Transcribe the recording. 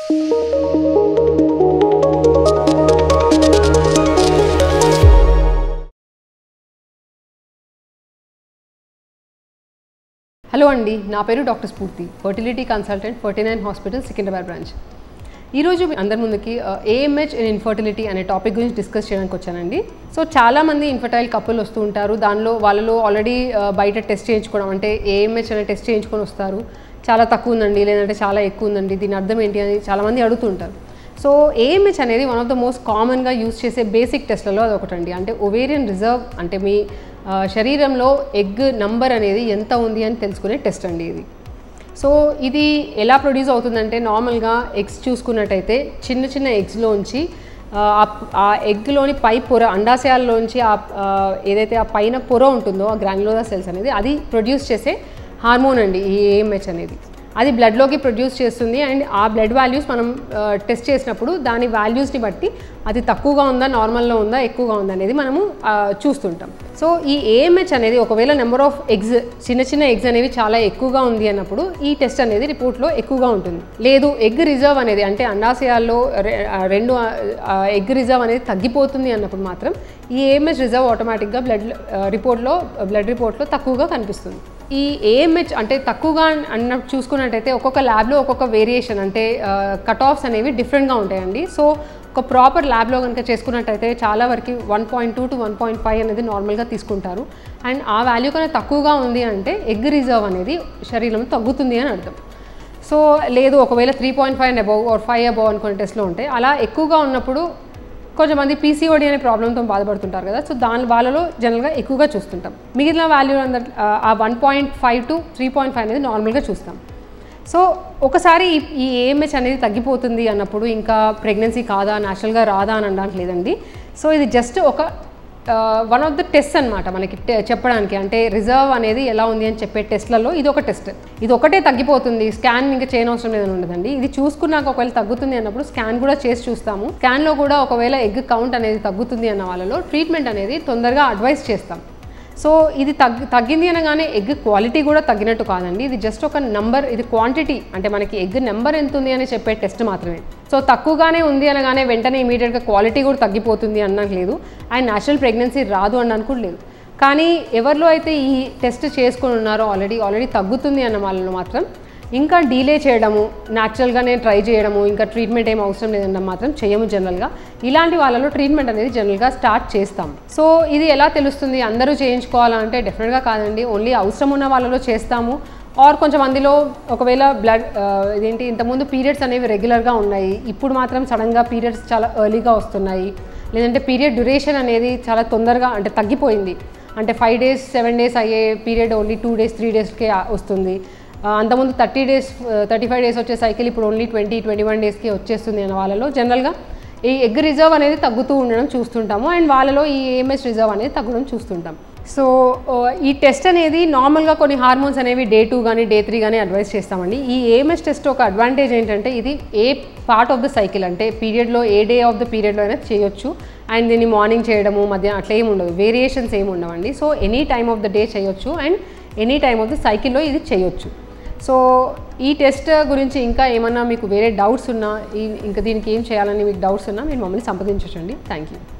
hello అండి నా పేరు doctor Spoorthi fertility consultant Ferty nine hospital Secunderabad branch ఈరోజు మీ అందరి ముందుకి ఏఎంహెచ్ ఇన్ ఇన్ఫర్టిలిటీ అనే టాపిక్ గురించి డిస్కస్ చేయడానికి వచ్చానండి సో చాలామంది ఇన్ఫర్టైల్ కప్పులు వస్తూ ఉంటారు దానిలో వాళ్ళలో ఆల్రెడీ బయట టెస్ట్ చేయించుకోవడం అంటే ఏఎంహెచ్ అనే టెస్ట్ చేయించుకొని వస్తారు చాలా తక్కువ ఉందండి లేదంటే చాలా ఎక్కువ ఉందండి దీని అర్థం ఏంటి అని చాలామంది అడుగుతుంటారు సో ఏఎంహెచ్ అనేది వన్ ఆఫ్ ద మోస్ట్ కామన్గా యూస్ చేసే బేసిక్ టెస్ట్లలో అదొకటండి అంటే ఒవేరియన్ రిజర్వ్ అంటే మీ ఆ, శరీరంలో ఎగ్ నంబర్ అనేది ఎంత ఉంది అని తెలుసుకునే టెస్ట్ అండి ఇది సో ఇది ఎలా ప్రొడ్యూస్ అవుతుందంటే నార్మల్గా ఎగ్స్ చూసుకున్నట్టయితే చిన్న చిన్న ఎగ్స్లోంచి ఆ ఎగ్లోని పై పొర అండాశయాల్లోంచి ఆ ఆ, ఏదైతే ఆ పైన పొర ఉంటుందో ఆ గ్రాన్యులోదా సెల్స్ అనేది అది ప్రొడ్యూస్ చేసే హార్మోన్ అండి ఈ ఏఎంహెచ్ అనేది అది బ్లడ్లోకి ప్రొడ్యూస్ చేస్తుంది అండ్ ఆ బ్లడ్ వాల్యూస్ మనం టెస్ట్ చేసినప్పుడు దాని వాల్యూస్ని బట్టి అది తక్కువగా ఉందా నార్మల్లో ఉందా ఎక్కువగా ఉందా అనేది మనము ఆ, చూస్తుంటాం సో ఈ ఏఎంహెచ్ అనేది ఒకవేళ నెంబర్ ఆఫ్ ఎగ్స్ చిన్న చిన్న ఎగ్స్ అనేవి చాలా ఎక్కువగా ఉంది అన్నప్పుడు ఈ టెస్ట్ అనేది రిపోర్ట్లో ఎక్కువగా ఉంటుంది లేదు ఎగ్ రిజర్వ్ అనేది అంటే అండాశయాల్లో రె- ఆ, రెండు ఎగ్ రిజర్వ్ అనేది తగ్గిపోతుంది అన్నప్పుడు మాత్రం ఈ ఏఎంహెచ్ రిజర్వ్ ఆటోమేటిక్గా బ్లడ్ రిపోర్ట్లో బ్లడ్ రిపోర్ట్లో తక్కువగా కనిపిస్తుంది ఈ ఏఎంహెచ్ అంటే తక్కువగా అన్నట్టు చూసుకున్నట్టయితే ఒక్కొక్క ల్యాబ్లో ఒక్కొక్క వేరియేషన్ అంటే కట్ ఆఫ్స్ అనేవి డిఫరెంట్గా ఉంటాయండి సో ఒక ప్రాపర్ ల్యాబ్లో కనుక చేసుకున్నట్టయితే చాలా వరకు one point two to one point five అనేది నార్మల్గా తీసుకుంటారు అండ్ ఆ వాల్యూ కన్నా తక్కువగా ఉంది అంటే ఎగ్ రిజర్వ్ అనేది శరీరంలో తగ్గుతుంది అని అర్థం సో లేదు ఒకవేళ three point five and above or five above అనుకునే టెస్ట్లో ఉంటాయి అలా ఎక్కువగా ఉన్నప్పుడు కొంతమంది పీసీఓడి అనే ప్రాబ్లంతో బాధపడుతుంటారు కదా సో దాని వాళ్ళలో జనరల్గా ఎక్కువగా చూస్తుంటాం మిగిలిన వాల్యూ అందర్ ఆ one point five to three point five అనేది నార్మల్గా చూస్తాం సో ఒకసారి ఈ- ఈ ఏఎంహెచ్ అనేది తగ్గిపోతుంది అన్నప్పుడు ఇంకా ప్రెగ్నెన్సీ కాదా న్యాచురల్గా రాదా అని అనడానికి లేదండి సో ఇది జస్ట్ ఒక వన్ ఆఫ్ ద టెస్ట్ అనమాట మనకి te- చెప్పడానికి అంటే రిజర్వ్ అనేది ఎలా ఉంది అని చెప్పే టెస్ట్లలో ఇది ఒక టెస్ట్ ఇది ఒకటే తగ్గిపోతుంది స్కాన్ ఇంకా చేయనవసరం లేదని ఉండదండి ఇది చూసుకున్నాక ఒకవేళ తగ్గుతుంది అన్నప్పుడు స్కాన్ కూడా చేసి చూస్తాము స్కాన్లో కూడా ఒకవేళ ఎగ్ కౌంట్ అనేది తగ్గుతుంది అన్న వాళ్ళలో ట్రీట్మెంట్ అనేది తొందరగా అడ్వైస్ చేస్తాం సో ఇది తగ్గి తగ్గింది అనగానే ఎగ్ క్వాలిటీ కూడా తగ్గినట్టు కాదండి ఇది జస్ట్ ఒక నంబర్ ఇది క్వాంటిటీ అంటే మనకి ఎగ్ నెంబర్ ఎంత ఉంది అని చెప్పే టెస్ట్ మాత్రమే సో తక్కువగానే ఉంది అనగానే వెంటనే ఇమీడియట్గా క్వాలిటీ కూడా తగ్గిపోతుంది అనడానికి లేదు అండ్ నేచురల్ ప్రెగ్నెన్సీ రాదు అనడానికి కూడా లేదు కానీ ఎవరిలో అయితే ఈ టెస్ట్ చేసుకొని ఉన్నారో ఆల్రెడీ ఆల్రెడీ తగ్గుతుంది అన్న వాళ్ళలో మాత్రం ఇంకా డీలే చేయడము న్యాచురల్గానే ట్రై చేయడము ఇంకా ట్రీట్మెంట్ ఏం అవసరం లేదన్న మాత్రం చేయము జనరల్గా ఇలాంటి వాళ్ళలో ట్రీట్మెంట్ అనేది జనరల్గా స్టార్ట్ చేస్తాం సో ఇది ఎలా తెలుస్తుంది అందరూ చేయించుకోవాలంటే డెఫినెట్గా కాదండి ఓన్లీ అవసరం ఉన్న వాళ్ళలో చేస్తాము ఆర్ కొంచెం మందిలో ఒకవేళ బ్లడ్ ఇదేంటి ఇంతకుముందు పీరియడ్స్ అనేవి రెగ్యులర్గా ఉన్నాయి ఇప్పుడు మాత్రం సడన్గా పీరియడ్స్ చాలా ఎర్లీగా వస్తున్నాయి లేదంటే పీరియడ్ డ్యూరేషన్ అనేది చాలా తొందరగా అంటే తగ్గిపోయింది అంటే ఫైవ్ డేస్ సెవెన్ డేస్ అయ్యే period only two days three డేస్కే వస్తుంది ఆ, అంతకుముందు thirty days thirty five days వచ్చే సైకిల్ ఇప్పుడు ఓన్లీ ట్వంటీ ట్వంటీ వన్ డేస్కి వచ్చేస్తుంది అనే వాళ్ళలో జనరల్గా ఈ ఎగ్ రిజర్వ్ అనేది తగ్గుతూ ఉండడం చూస్తుంటాము అండ్ వాళ్ళలో ఈ ఏఎంఎస్ రిజర్వ్ అనేది తగ్గడం చూస్తుంటాం సో ఆ, ఈ టెస్ట్ అనేది నార్మల్గా కొన్ని హార్మోన్స్ అనేవి డే టూ కానీ డే త్రీ కానీ అడ్వైస్ చేస్తామండి ఈ ఏఎంఎస్ టెస్ట్ ఒక అడ్వాంటేజ్ ఏంటంటే ఇది ఏ పార్ట్ ఆఫ్ ద సైకిల్ అంటే పీరియడ్లో ఏ డే ఆఫ్ ద పీరియడ్లో అయినా చేయొచ్చు అండ్ దీన్ని మార్నింగ్ చేయడము మధ్యాహ్నం అట్లా ఏమి ఉండదు వేరియేషన్స్ ఏమి ఉండవండి so any time of the day చేయొచ్చు and any time of the సైకిల్లో ఇది చేయొచ్చు సో ఈ టెస్ట్ గురించి ఇంకా ఏమన్నా మీకు వేరే డౌట్స్ ఉన్నా ఈ ఇంకా దీనికి ఏం చేయాలని మీకు డౌట్స్ ఉన్నా మీరు మమ్మల్ని సంప్రదించండి థ్యాంక్ యూ